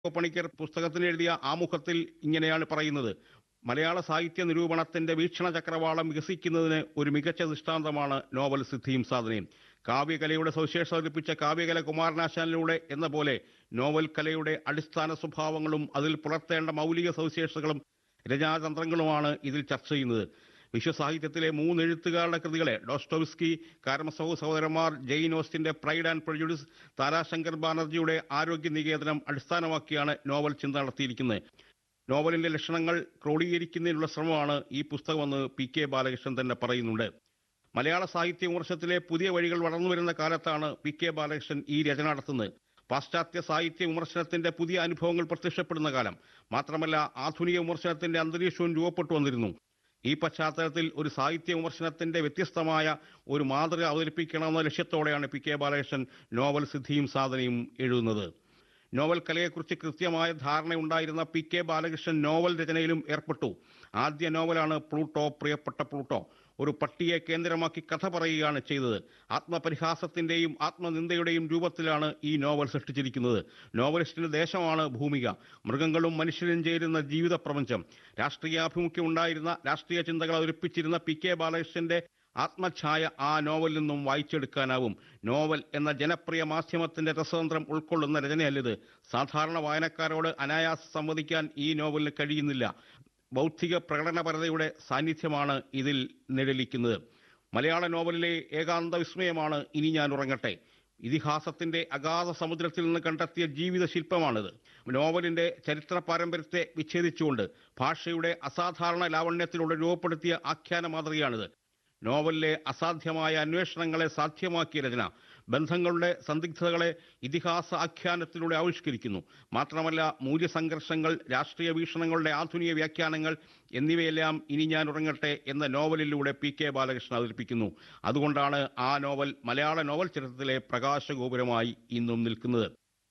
പണിക്കർ പുസ്തകത്തിന് എഴുതിയ ആമുഖത്തിൽ ഇങ്ങനെയാണ് പറയുന്നത് മലയാള സാഹിത്യ നിരൂപണത്തിന്റെ വീക്ഷണ ചക്രവാളം വികസിക്കുന്നതിന് ഒരു മികച്ച ദൃഷ്ടാന്തമാണ് നോവൽ സിദ്ധിയും സാധനയും കാവ്യകലയുടെ സവിശേഷത കൽപ്പിച്ച കാവ്യകല കുമാരനാശാനിലൂടെ എന്ന പോലെ നോവൽ കലയുടെ അടിസ്ഥാന സ്വഭാവങ്ങളും അതിൽ പുലർത്തേണ്ട മൗലിക സവിശേഷതകളും രചനാതന്ത്രങ്ങളുമാണ് ഇതിൽ ചർച്ച ചെയ്യുന്നത് വിശ്വസാഹിത്യത്തിലെ മൂന്ന് എഴുത്തുകാരുടെ കൃതികളെ ഡോസ്റ്റോവ്സ്കി കാരമസോവ് സഹോദരന്മാർ ജെയിൻ ഓസ്റ്റിന്റെ പ്രൈഡ് ആൻഡ് പ്രൊഡ്യൂസ് താരാശങ്കർ ബാനർജിയുടെ ആരോഗ്യ നികേതനം അടിസ്ഥാനമാക്കിയാണ് നോവൽ ചിന്ത നടത്തിയിരിക്കുന്നത് നോവലിന്റെ ലക്ഷണങ്ങൾ ക്രോഡീകരിക്കുന്നതിനുള്ള ശ്രമമാണ് ഈ പുസ്തകമെന്ന് പി കെ ബാലകൃഷ്ണൻ തന്നെ പറയുന്നുണ്ട് മലയാള സാഹിത്യ വിമർശനത്തിലെ പുതിയ വഴികൾ വളർന്നു വരുന്ന കാലത്താണ് പി കെ ബാലകൃഷ്ണൻ ഈ രചന നടത്തുന്നത് പാശ്ചാത്യ സാഹിത്യ വിമർശനത്തിന്റെ പുതിയ അനുഭവങ്ങൾ പ്രത്യക്ഷപ്പെടുന്ന കാലം മാത്രമല്ല ആധുനിക വിമർശനത്തിന്റെ അന്തരീക്ഷവും രൂപപ്പെട്ടു വന്നിരുന്നു ഈ പശ്ചാത്തലത്തിൽ ഒരു സാഹിത്യ വിമർശനത്തിന്റെ വ്യത്യസ്തമായ ഒരു മാതൃക അവതരിപ്പിക്കണമെന്ന ലക്ഷ്യത്തോടെയാണ് പി കെ ബാലകൃഷ്ണൻ നോവൽ സിദ്ധിയും സാധനയും എഴുതുന്നത് നോവൽ കലയെക്കുറിച്ച് കൃത്യമായ ധാരണയുണ്ടായിരുന്ന പി കെ ബാലകൃഷ്ണൻ നോവൽ രചനയിലും ഏർപ്പെട്ടു ആദ്യ നോവലാണ് പ്ലൂട്ടോ പ്രിയപ്പെട്ട പ്ലൂട്ടോ ഒരു പട്ടിയെ കേന്ദ്രമാക്കി കഥ പറയുകയാണ് ചെയ്തത് ആത്മപരിഹാസത്തിന്റെയും ആത്മനിന്ദയുടെയും രൂപത്തിലാണ് ഈ നോവൽ സൃഷ്ടിച്ചിരിക്കുന്നത് നോവലിസ്റ്റിന്റെ ദേശമാണ് ഭൂമിക മൃഗങ്ങളും മനുഷ്യരും ചേരുന്ന ജീവിത പ്രപഞ്ചം രാഷ്ട്രീയാഭിമുഖ്യം ഉണ്ടായിരുന്ന രാഷ്ട്രീയ ചിന്തകൾ അവതരിപ്പിച്ചിരുന്ന പി കെ ബാലകൃഷ്ണന്റെ ആത്മഛായ ആ നോവലിൽ നിന്നും വായിച്ചെടുക്കാനാവും നോവൽ എന്ന ജനപ്രിയ മാധ്യമത്തിന്റെ രസതന്ത്രം ഉൾക്കൊള്ളുന്ന രചനയല്ലിത് സാധാരണ വായനക്കാരോട് അനായാസം സംവദിക്കാൻ ഈ നോവലിന് കഴിയുന്നില്ല ബൗദ്ധിക പ്രകടനപരതയുടെ സാന്നിധ്യമാണ് ഇതിൽ നിഴലിക്കുന്നത് മലയാള നോവലിലെ ഏകാന്ത വിസ്മയമാണ് ഇനി ഞാൻ ഉറങ്ങട്ടെ ഇതിഹാസത്തിന്റെ അഗാധ സമുദ്രത്തിൽ നിന്ന് കണ്ടെത്തിയ ജീവിത ശില്പമാണിത് നോവലിന്റെ ചരിത്ര പാരമ്പര്യത്തെ വിച്ഛേദിച്ചുകൊണ്ട് ഭാഷയുടെ അസാധാരണ ലാവണ്യത്തിലൂടെ രൂപപ്പെടുത്തിയ ആഖ്യാന മാതൃകയാണിത് നോവലിലെ അസാധ്യമായ അന്വേഷണങ്ങളെ സാധ്യമാക്കിയ രചന ബന്ധങ്ങളുടെ സന്ദിഗ്ധതകളെ ഇതിഹാസ ആഖ്യാനത്തിലൂടെ ആവിഷ്കരിക്കുന്നു മാത്രമല്ല മൂല്യസംഘർഷങ്ങൾ രാഷ്ട്രീയ വീക്ഷണങ്ങളുടെ ആധുനിക വ്യാഖ്യാനങ്ങൾ എന്നിവയെല്ലാം ഇനി ഞാൻ ഉറങ്ങട്ടെ എന്ന നോവലിലൂടെ പി കെ ബാലകൃഷ്ണൻ അവതരിപ്പിക്കുന്നു അതുകൊണ്ടാണ് ആ നോവൽ മലയാള നോവൽ ചരിത്രത്തിലെ പ്രകാശഗോപുരമായി ഇന്നും നിൽക്കുന്നത്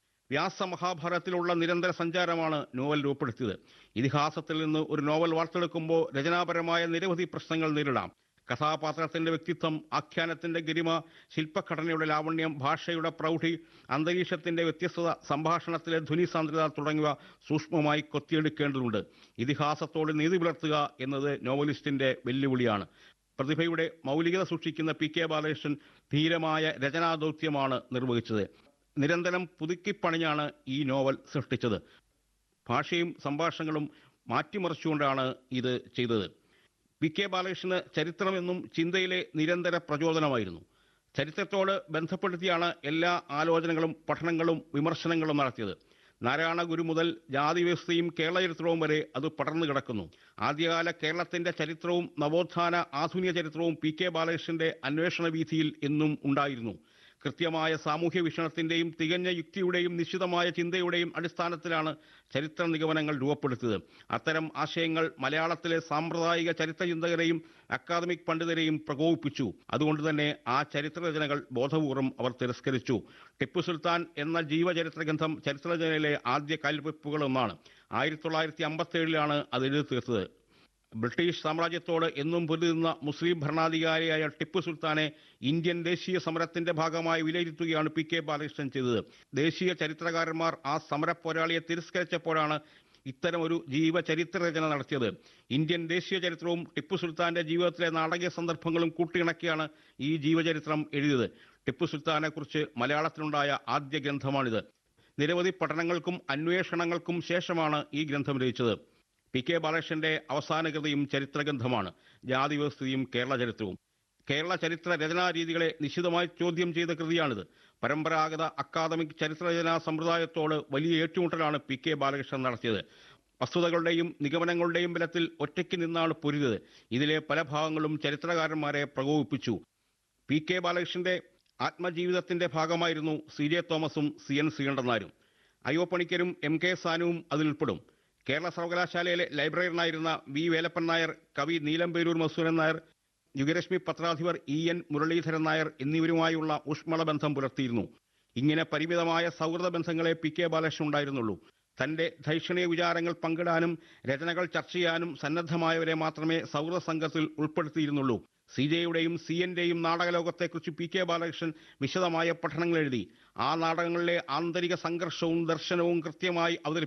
വ്യാസമഹാഭാരതത്തിലുള്ള നിരന്തര സഞ്ചാരമാണ് നോവൽ രൂപപ്പെടുത്തിയത് ഇതിഹാസത്തിൽ നിന്ന് ഒരു നോവൽ വാർത്തെടുക്കുമ്പോൾ രചനാപരമായ നിരവധി പ്രശ്നങ്ങൾ നേരിടാം കഥാപാത്രത്തിന്റെ വ്യക്തിത്വം ആഖ്യാനത്തിന്റെ ഗരിമ ശില്പഘടനയുടെ ലാവണ്യം ഭാഷയുടെ പ്രൗഢി അന്തരീക്ഷത്തിന്റെ വ്യത്യസ്തത സംഭാഷണത്തിലെ ധ്വനി സാന്ദ്രത തുടങ്ങിയവ സൂക്ഷ്മമായി കൊത്തിയെടുക്കേണ്ടതുണ്ട് ഇതിഹാസത്തോട് നീതി പുലർത്തുക എന്നത് നോവലിസ്റ്റിന്റെ വെല്ലുവിളിയാണ് പ്രതിഭയുടെ മൗലികത സൂക്ഷിക്കുന്ന പി കെ ബാലകൃഷ്ണൻ ധീരമായ രചനാദൗത്യമാണ് നിർവഹിച്ചത് നിരന്തരം പുതുക്കിപ്പണിഞ്ഞാണ് ഈ നോവൽ സൃഷ്ടിച്ചത് ഭാഷയും സംഭാഷണങ്ങളും മാറ്റിമറിച്ചുകൊണ്ടാണ് ഇത് ചെയ്തത് പി കെ ബാലകൃഷ്ണന് ചരിത്രമെന്നും ചിന്തയിലെ നിരന്തര പ്രചോദനമായിരുന്നു ചരിത്രത്തോട് ബന്ധപ്പെടുത്തിയാണ് എല്ലാ ആലോചനകളും പഠനങ്ങളും വിമർശനങ്ങളും നടത്തിയത് നാരായണ ഗുരു മുതൽ ജാതി വ്യവസ്ഥയും കേരള ചരിത്രവും വരെ അത് പടർന്നു കിടക്കുന്നു ആദ്യകാല കേരളത്തിന്റെ ചരിത്രവും നവോത്ഥാന ആധുനിക ചരിത്രവും പി കെ ബാലകൃഷ്ണന്റെ അന്വേഷണ വീഥിയിൽ എന്നും ഉണ്ടായിരുന്നു കൃത്യമായ സാമൂഹ്യ വീക്ഷണത്തിന്റെയും തികഞ്ഞ യുക്തിയുടെയും നിശ്ചിതമായ ചിന്തയുടെയും അടിസ്ഥാനത്തിലാണ് ചരിത്ര നിഗമനങ്ങൾ രൂപപ്പെടുത്തിയത് അത്തരം ആശയങ്ങൾ മലയാളത്തിലെ സാമ്പ്രദായിക ചരിത്ര ചിന്തകരെയും അക്കാദമിക് പണ്ഡിതരെയും പ്രകോപിപ്പിച്ചു അതുകൊണ്ട് തന്നെ ആ ചരിത്ര രചനകൾ ബോധപൂർവം അവർ തിരസ്കരിച്ചു ടിപ്പു സുൽത്താൻ എന്ന ജീവചരിത്ര ഗ്രന്ഥം ചരിത്രരചനയിലെ ആദ്യ കാൽവെപ്പുകളൊന്നാണ് ആയിരത്തി തൊള്ളായിരത്തി അമ്പത്തി ഏഴിലാണ് അത് എഴുതി തീർത്തത് ബ്രിട്ടീഷ് സാമ്രാജ്യത്തോട് എന്നും പൊരുതുന്ന മുസ്ലിം ഭരണാധികാരിയായ ടിപ്പു സുൽത്താനെ ഇന്ത്യൻ ദേശീയ സമരത്തിന്റെ ഭാഗമായി വിലയിരുത്തുകയാണ് പി കെ ബാലകൃഷ്ണൻ ചെയ്തത് ദേശീയ ചരിത്രകാരന്മാർ ആ സമര പോരാളിയെ തിരസ്കരിച്ചപ്പോഴാണ് ഇത്തരം ഒരു ജീവചരിത്ര രചന നടത്തിയത് ഇന്ത്യൻ ദേശീയ ചരിത്രവും ടിപ്പു സുൽത്താന്റെ ജീവിതത്തിലെ നാടകീയ സന്ദർഭങ്ങളും കൂട്ടിയിണക്കിയാണ് ഈ ജീവചരിത്രം എഴുതിയത് ടിപ്പു സുൽത്താനെ കുറിച്ച് മലയാളത്തിലുണ്ടായ ആദ്യ ഗ്രന്ഥമാണിത് നിരവധി പഠനങ്ങൾക്കും അന്വേഷണങ്ങൾക്കും ശേഷമാണ് ഈ ഗ്രന്ഥം രചിച്ചത് പി കെ ബാലകൃഷ്ണന്റെ അവസാന കൃതിയും ചരിത്രഗ്രന്ഥമാണ് ജാതി വ്യവസ്ഥയും കേരള ചരിത്രവും കേരള ചരിത്ര രചനാ രീതികളെ നിശിതമായി ചോദ്യം ചെയ്ത കൃതിയാണിത് പരമ്പരാഗത അക്കാദമിക് ചരിത്രരചനാ സമ്പ്രദായത്തോട് വലിയ ഏറ്റുമുട്ടലാണ് പി കെ ബാലകൃഷ്ണൻ നടത്തിയത് വസ്തുതകളുടെയും നിഗമനങ്ങളുടെയും ബലത്തിൽ ഒറ്റയ്ക്ക് നിന്നാണ് പൊരുതത് ഇതിലെ പല ഭാഗങ്ങളും ചരിത്രകാരന്മാരെ പ്രകോപിപ്പിച്ചു പി കെ ബാലകൃഷ്ണന്റെ ആത്മജീവിതത്തിന്റെ ഭാഗമായിരുന്നു സി ജെ തോമസും സി എൻ ശ്രീകണ്ഠനാരും അയ്യോപ്പണിക്കരും എം കെ സാനുവും അതിലുൾപ്പെടും കേരള സർവകലാശാലയിലെ ലൈബ്രറിയനായിരുന്ന വി വേലപ്പൻ നായർ കവി നീലംപേരൂർ മസൂരൻ നായർ യുഗരശ്മി പത്രാധിപർ ഇ എൻ മുരളീധരൻ നായർ എന്നിവരുമായുള്ള ഊഷ്മള ബന്ധം പുലർത്തിയിരുന്നു ഇങ്ങനെ പരിമിതമായ സൗഹൃദ ബന്ധങ്ങളെ പി കെ ബാലകൃഷ്ണൻ ഉണ്ടായിരുന്നുള്ളൂ തന്റെ ധൈഷണീയ വിചാരങ്ങൾ പങ്കിടാനും രചനകൾ ചർച്ച ചെയ്യാനും സന്നദ്ധമായവരെ മാത്രമേ സൗഹൃദ സംഘത്തിൽ ഉൾപ്പെടുത്തിയിരുന്നുള്ളൂ സി ജെയുടെയും സി എന്റെയും നാടകലോകത്തെക്കുറിച്ച് പി കെ ബാലകൃഷ്ണൻ വിശദമായ പഠനങ്ങൾ എഴുതി ആ നാടകങ്ങളിലെ ആന്തരിക സംഘർഷവും ദർശനവും കൃത്യമായി അവതരിപ്പിച്ചു